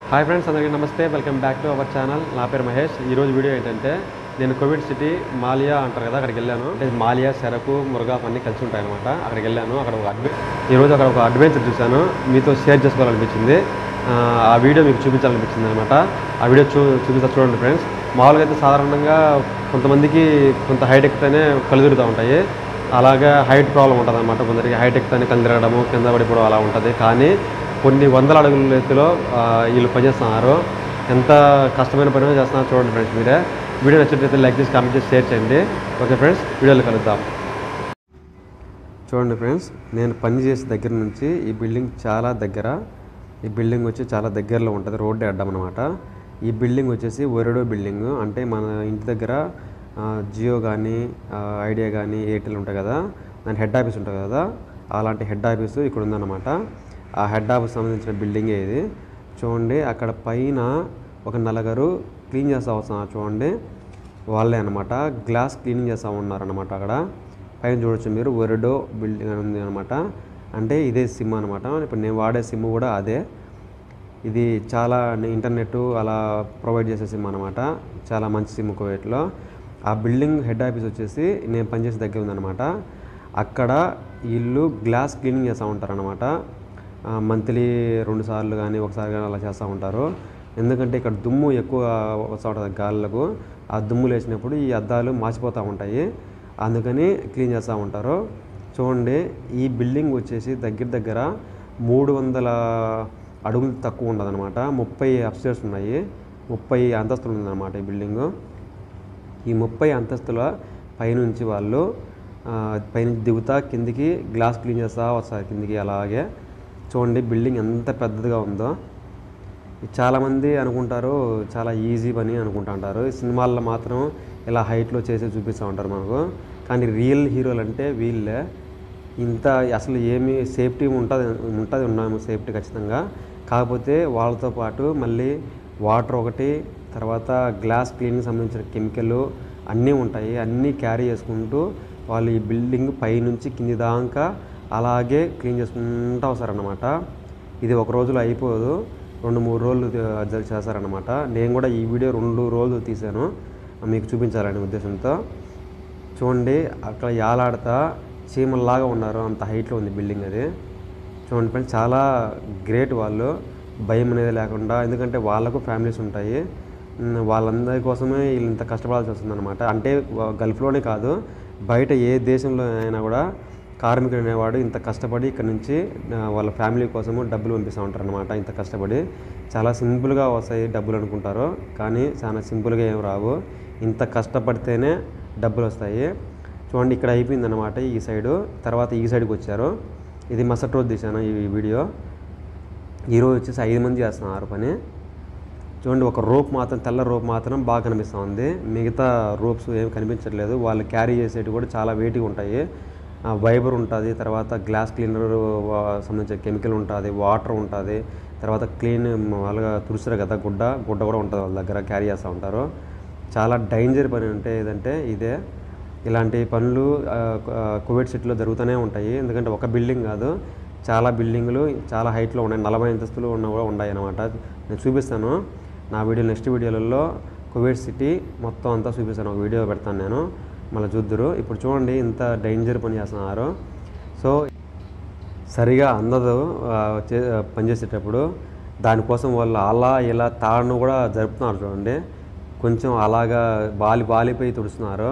hi friends అందరికీ నమస్తే welcome back to our channel నా పేరు మహేష్ ఈరోజు వీడియో ఏంటంటే నేను కోవిడ్ సిటీ మాలియా అంటారు కదా అక్కడికి వెళ్ళాను అంటే మాలియా సెరకు మురుగా అన్నీ కలిసి ఉంటాయి అనమాట అక్కడికి వెళ్ళాను అక్కడ ఒక అడ్వె ఈరోజు అక్కడ ఒక అడ్వెంచర్ చూశాను మీతో షేర్ చేసుకోవాలనిపించింది ఆ, ఆ వీడియో మీకు చూపించాలనిపించింది అనమాట ఆ వీడియో చూ చూపిస్తా చూడండి ఫ్రెండ్స్ మామూలుగా అయితే సాధారణంగా కొంతమందికి కొంత హైట్ ఎక్కితేనే కళ్ళు తిరుగుతూ ఉంటాయి అలాగా హైట్ ప్రాబ్లం ఉంటుంది అనమాట కొందరికి హైట్ ఎక్కితేనే కళ్ళు తిరగడము కింద పడిపోవడం అలా ఉంటుంది కానీ కొన్ని వందల అడుగుల ఎత్తులో ఆ, వీళ్ళు పనిచేస్తున్నారు ఎంత కష్టమైన పని చేస్తున్నారు చూడండి ఫ్రెండ్స్ మీరే వీడియో నచ్చినట్లయితే లైక్ చేసి కామెంట్ చేసి షేర్ చేయండి ఓకే ఫ్రెండ్స్ వీడియోలో కలుద్దాం చూడండి ఫ్రెండ్స్ నేను పని చేసే దగ్గర నుంచి ఈ బిల్డింగ్ చాలా దగ్గర ఈ బిల్డింగ్ వచ్చి చాలా దగ్గరలో ఉంటుంది రోడ్డు అడ్డం అనమాట ఈ బిల్డింగ్ వచ్చేసి ఒరెడో బిల్డింగ్ అంటే మన ఇంటి దగ్గర ఆ, జియో కానీ ఆ, ఐడియా కానీ ఎయిర్టెల్ ఉంటాయి కదా దాని హెడ్ ఆఫీస్ ఉంటుంది కదా అలాంటి హెడ్ ఆఫీసు ఇక్కడ ఉందన్నమాట ఆ హెడ్ ఆఫీస్ సంబంధించిన బిల్డింగే ఇది చూడండి అక్కడ పైన ఒక నలుగురు క్లీన్ చేస్తూ వస్తున్నారు చూడండి వాళ్ళే అనమాట గ్లాస్ క్లీనింగ్ చేస్తూ ఉన్నారనమాట అక్కడ పైన చూడొచ్చు మీరు ఒరిడో బిల్డింగ్ అని ఉంది అనమాట అంటే ఇదే సిమ్ అనమాట ఇప్పుడు నేను వాడే సిమ్ కూడా అదే ఇది చాలా ఇంటర్నెట్ అలా ప్రొవైడ్ చేసే సిమ్ అనమాట చాలా మంచి సిమ్ కువైట్లో ఆ బిల్డింగ్ హెడ్ ఆఫీస్ వచ్చేసి నేను పనిచేసే దగ్గర ఉందన్నమాట అక్కడ వీళ్ళు గ్లాస్ క్లీనింగ్ చేస్తూ ఉంటారనమాట మంత్లీ రెండు సార్లు కానీ ఒకసారి కానీ అలా చేస్తూ ఉంటారు ఎందుకంటే ఇక్కడ దుమ్ము ఎక్కువ వస్తూ ఉంటుంది గాలులకు ఆ దుమ్ము లేచినప్పుడు ఈ అద్దాలు మాసిపోతూ ఉంటాయి అందుకని క్లీన్ చేస్తూ ఉంటారు చూడండి ఈ బిల్డింగ్ వచ్చేసి దగ్గర దగ్గర మూడు వందల అడుగులు తక్కువ ఉండదు అనమాట ముప్పై అప్స్టేర్స్ ఉన్నాయి ముప్పై అంతస్తులు ఉందన్నమాట ఈ బిల్డింగు ఈ ముప్పై అంతస్తుల పైనుంచి వాళ్ళు ఆ, పైనుంచి దిగుతా కిందికి గ్లాస్ క్లీన్ చేస్తా వస్తారు కిందికి అలాగే చూడండి బిల్డింగ్ ఎంత పెద్దదిగా ఉందో ఇది చాలామంది అనుకుంటారు చాలా ఈజీ పని అనుకుంటా ఉంటారు ఈ సినిమాల్లో మాత్రం ఇలా హైట్లో చేసి చూపిస్తూ ఉంటారు మనకు కానీ రియల్ హీరోలు అంటే వీళ్ళే ఇంత అసలు ఏమి సేఫ్టీ ఉంటుంది ఉంటుంది ఉన్నాము సేఫ్టీ ఖచ్చితంగా కాకపోతే వాళ్ళతో పాటు మళ్ళీ వాటర్ ఒకటి తర్వాత గ్లాస్ క్లీనింగ్ సంబంధించిన కెమికల్ అన్నీ ఉంటాయి అన్నీ క్యారీ చేసుకుంటూ వాళ్ళు ఈ బిల్డింగ్ పైనుంచి కింది దాకా అలాగే క్లీన్ చేసుకుంటూ వస్తారన్నమాట ఇది ఒక రోజులో అయిపోదు రెండు మూడు రోజులు జ- చేస్తారన్నమాట నేను కూడా ఈ వీడియో రెండు రోజులు తీశాను మీకు చూపించాలనే ఉద్దేశంతో చూడండి అక్కడ యాలాడతా చీమల్లాగా ఉన్నారు అంత హైట్లో ఉంది బిల్డింగ్ అది చూడండి ఫ్రెండ్స్ చాలా గ్రేట్ వాళ్ళు భయం అనేది లేకుండా ఎందుకంటే వాళ్ళకు ఫ్యామిలీస్ ఉంటాయి ఉమ్, వాళ్ళందరి కోసమే వీళ్ళు ఇంత కష్టపడాల్సి వస్తుందన్నమాట అంటే వా- గల్ఫ్లోనే కాదు బయట ఏ దేశంలో అయినా కూడా కార్మికుడు అనేవాడు ఇంత కష్టపడి ఇక్కడ నుంచి ఆ, వాళ్ళ ఫ్యామిలీ కోసము డబ్బులు పంపిస్తూ ఉంటారు అనమాట ఇంత కష్టపడి చాలా సింపుల్గా వస్తాయి డబ్బులు అనుకుంటారు కానీ చాలా సింపుల్గా ఏం రావు ఇంత కష్టపడితేనే డబ్బులు వస్తాయి చూడండి ఇక్కడ అయిపోయిందన్నమాట ఈ సైడు తర్వాత ఈ సైడ్కి వచ్చారు ఇది మసటి రోజు తీశాను ఈ వీడియో ఈరోజు వచ్చేసి ఐదు మంది చేస్తున్నారు పని చూడండి ఒక రోప్ మాత్రం తెల్ల రోప్ మాత్రం బాగా కనిపిస్తూ ఉంది మిగతా రోప్స్ ఏం కనిపించట్లేదు వాళ్ళు క్యారీ చేసేవి కూడా చాలా వెయిట్గా ఉంటాయి వైబర్ ఉంటుంది తర్వాత గ్లాస్ క్లీనర్ సంబంధించిన కెమికల్ ఉంటుంది వాటర్ ఉంటుంది తర్వాత క్లీన్ వాళ్ళగా తుడుస్తారు కదా గుడ్డ గుడ్డ కూడా ఉంటుంది వాళ్ళ దగ్గర క్యారీ చేస్తూ ఉంటారు చాలా డేంజర్ పని అంటే ఏదంటే ఇదే ఇలాంటి పనులు ఆ, ఆ, కువైట్ సిటీలో జరుగుతూనే ఉంటాయి ఎందుకంటే ఒక బిల్డింగ్ కాదు చాలా బిల్డింగులు చాలా హైట్లో ఉన్నాయి నలభై అంతస్తులు ఉన్న కూడా ఉన్నాయి అన్నమాట నేను చూపిస్తాను నా వీడియో నెక్స్ట్ వీడియోలలో కువైట్ సిటీ మొత్తం అంతా చూపిస్తాను ఒక వీడియో పెడతాను నేను మళ్ళీ చూద్దరు ఇప్పుడు చూడండి ఇంత డేంజర్ పని చేస్తున్నారు సో సరిగా అందదు ఆ, చే పనిచేసేటప్పుడు దానికోసం వాళ్ళు అలా ఇలా తాడును కూడా జరుపుతున్నారు చూడండి కొంచెం అలాగా బాలి బాలిపోయి తుడుస్తున్నారు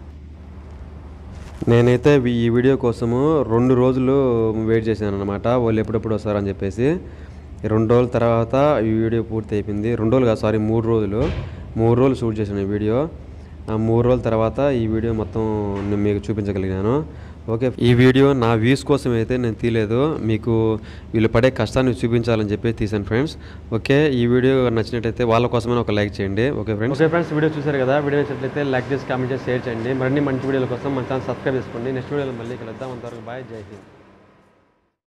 నేనైతే వీ- ఈ వీడియో కోసము రెండు రోజులు వెయిట్ చేశాను అనమాట వాళ్ళు ఎప్పుడెప్పుడు వస్తారని చెప్పేసి ఈ రెండు రోజుల తర్వాత ఈ వీడియో పూర్తి అయిపోయింది రెండు రోజులు కాదు సారీ మూడు రోజులు మూడు రోజులు షూట్ చేశాను ఈ వీడియో ఆ మూడు రోజుల తర్వాత ఈ వీడియో మొత్తం నేను మీకు చూపించగలిగాను ఓకే ఈ వీడియో నా వ్యూస్ కోసం అయితే నేను తీయలేదు మీకు వీళ్ళు పడే కష్టాన్ని చూపించాలని చెప్పి తీసాను ఫ్రెండ్స్ ఓకే ఈ వీడియో నచ్చినట్టయితే వాళ్ళ కోసమే ఒక లైక్ చేయండి okay friends okay friends video చూసారు కదా వీడియో నచ్చినట్లయితే లైక్ చేసి కామెంట్ చేసి షేర్ చేయండి మరిన్ని మంచి వీడియోల కోసం మన ఛానల్ సబ్స్క్రైబ్ చేసుకోండి నెక్స్ట్ వీడియోలో మళ్ళీ కలుద్దాం అంతవరకు బాయ్ జై హింద్